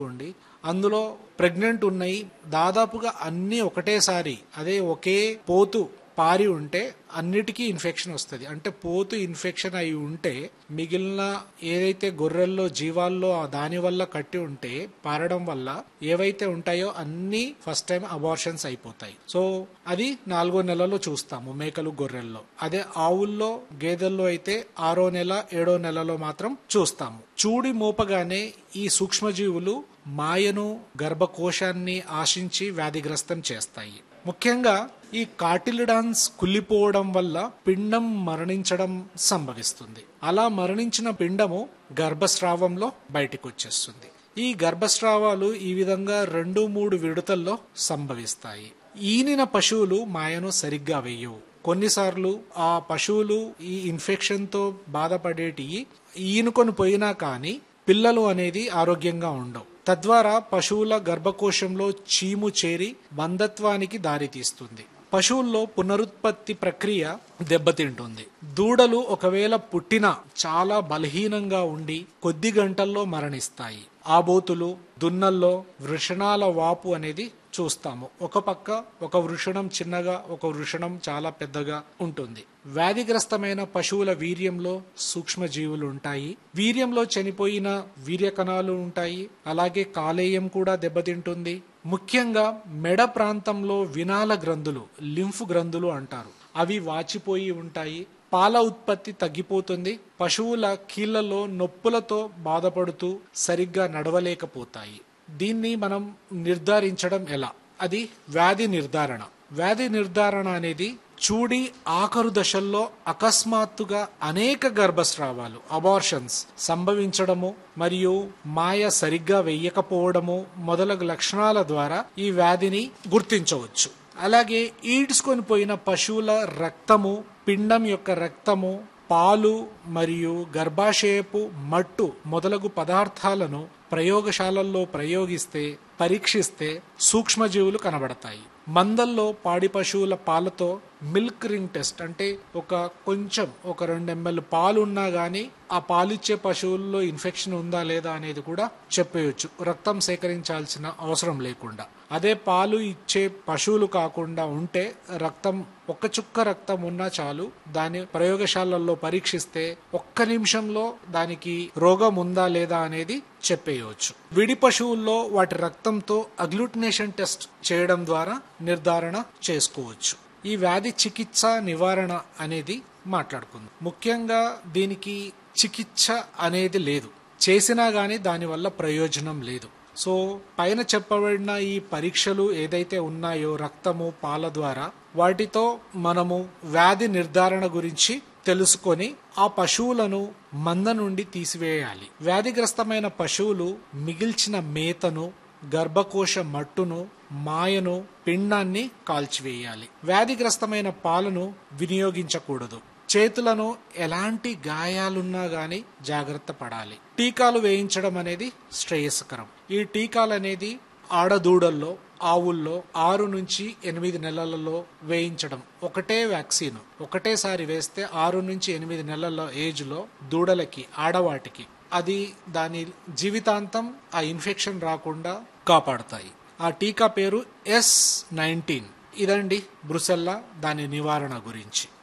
ఉండి అందులో ప్రెగ్నెంట్ ఉన్నాయి దాదాపుగా అన్ని ఒకటేసారి అదే ఒకే పోతు పారి ఉంటే అన్నిటికీ ఇన్ఫెక్షన్ వస్తుంది అంటే పోతు ఇన్ఫెక్షన్ అయి ఉంటే మిగిలిన ఏదైతే గొర్రెల్లో జీవాల్లో ఆ దాని వల్ల కట్టి ఉంటే పారడం వల్ల ఏవైతే ఉంటాయో అన్ని ఫస్ట్ టైం అబార్షన్స్ అయిపోతాయి సో అది నాలుగో నెలలో చూస్తాము మేకలు గొర్రెల్లో అదే ఆవుల్లో గేదెల్లో అయితే ఆరో నెల ఏడో నెలలో మాత్రం చూస్తాము చూడి మోపగానే ఈ సూక్ష్మజీవులు మాయను గర్భకోశాన్ని ఆశించి వ్యాధిగ్రస్తం చేస్తాయి ముఖ్యంగా ఈ కార్టిలిడాన్స్ కుళ్ళిపోవడం వల్ల పిండం మరణించడం సంభవిస్తుంది అలా మరణించిన పిండము గర్భస్రావంలో బయటికి వచ్చేస్తుంది ఈ గర్భస్రావాలు ఈ విధంగా రెండు మూడు విడతల్లో సంభవిస్తాయి ఈనిన పశువులు మాయను సరిగ్గా వేయవు కొన్నిసార్లు ఆ పశువులు ఈ ఇన్ఫెక్షన్ తో బాధపడేటి ఈనుకొని పోయినా కానీ పిల్లలు అనేది ఆరోగ్యంగా ఉండవు తద్వారా పశువుల గర్భకోశంలో చీము చేరి మందత్వానికి దారితీస్తుంది పశువుల్లో పునరుత్పత్తి ప్రక్రియ దెబ్బతింటుంది దూడలు ఒకవేళ పుట్టినా చాలా బలహీనంగా ఉండి కొద్ది గంటల్లో మరణిస్తాయి ఆబోతులు దున్నల్లో వృషణాల వాపు అనేది చూస్తాము ఒక పక్క ఒక వృషణం చిన్నగా ఒక వృషణం చాలా పెద్దగా ఉంటుంది వ్యాధిగ్రస్తమైన పశువుల వీర్యంలో సూక్ష్మజీవులు ఉంటాయి వీర్యంలో చనిపోయిన వీర్య కణాలు ఉంటాయి అలాగే కాలేయం కూడా దెబ్బతింటుంది ముఖ్యంగా మెడ ప్రాంతంలో వినాల గ్రంథులు లింఫ్ గ్రంథులు అంటారు అవి వాచిపోయి ఉంటాయి పాల ఉత్పత్తి తగ్గిపోతుంది పశువుల కీళ్లలో నొప్పులతో బాధపడుతూ సరిగ్గా నడవలేకపోతాయి దీన్ని మనం నిర్ధారించడం ఎలా అది వ్యాధి నిర్ధారణ వ్యాధి నిర్ధారణ అనేది చూడి ఆఖరు దశల్లో అకస్మాత్తుగా అనేక గర్భస్రావాలు అబార్షన్స్ సంభవించడము మరియు మాయ సరిగ్గా వెయ్యకపోవడము మొదలగు లక్షణాల ద్వారా ఈ వ్యాధిని గుర్తించవచ్చు అలాగే ఈడ్చుకొని పోయిన పశువుల రక్తము పిండం యొక్క రక్తము పాలు మరియు గర్భాశయపు మట్టు మొదలగు పదార్థాలను ప్రయోగశాలల్లో ప్రయోగిస్తే పరీక్షిస్తే సూక్ష్మజీవులు కనబడతాయి మందల్లో పాడి పశువుల పాలతో మిల్క్ రింగ్ టెస్ట్ అంటే ఒక కొంచెం ఒక రెండు ఎంఎల్ పాలు ఉన్నా గానీ ఆ పాలిచ్చే పశువుల్లో ఇన్ఫెక్షన్ ఉందా లేదా అనేది కూడా చెప్పేయచ్చు రక్తం సేకరించాల్సిన అవసరం లేకుండా అదే పాలు ఇచ్చే పశువులు కాకుండా ఉంటే రక్తం ఒక్క చుక్క రక్తం ఉన్నా చాలు దాని ప్రయోగశాలల్లో పరీక్షిస్తే ఒక్క నిమిషంలో దానికి రోగం ఉందా లేదా అనేది చెప్పేయవచ్చు విడి పశువుల్లో వాటి రక్తంతో అగ్లూటినేషన్ టెస్ట్ చేయడం ద్వారా నిర్ధారణ చేసుకోవచ్చు ఈ వ్యాధి చికిత్స నివారణ అనేది మాట్లాడుకుందాం ముఖ్యంగా దీనికి చికిత్స అనేది లేదు చేసినా గానీ దానివల్ల ప్రయోజనం లేదు సో పైన చెప్పబడిన ఈ పరీక్షలు ఏదైతే ఉన్నాయో రక్తము పాల ద్వారా వాటితో మనము వ్యాధి నిర్ధారణ గురించి తెలుసుకొని ఆ పశువులను మంద నుండి తీసివేయాలి వ్యాధిగ్రస్తమైన పశువులు మిగిల్చిన మేతను గర్భకోశ మట్టును మాయను పిండాన్ని కాల్చివేయాలి వ్యాధిగ్రస్తమైన పాలను వినియోగించకూడదు చేతులను ఎలాంటి గాయాలున్నా గాని జాగ్రత్త పడాలి టీకాలు వేయించడం అనేది శ్రేయస్కరం ఈ టీకాలు అనేది ఆడదూడల్లో ఆవుల్లో ఆరు నుంచి ఎనిమిది నెలలలో వేయించడం ఒకటే వ్యాక్సిన్ ఒకటేసారి వేస్తే ఆరు నుంచి ఎనిమిది నెలల ఏజ్ లో దూడలకి ఆడవాటికి అది దాని జీవితాంతం ఆ ఇన్ఫెక్షన్ రాకుండా కాపాడుతాయి ఆ టీకా పేరు ఎస్ నైన్టీన్ ఇదండి బ్రుసెల్లా దాని నివారణ గురించి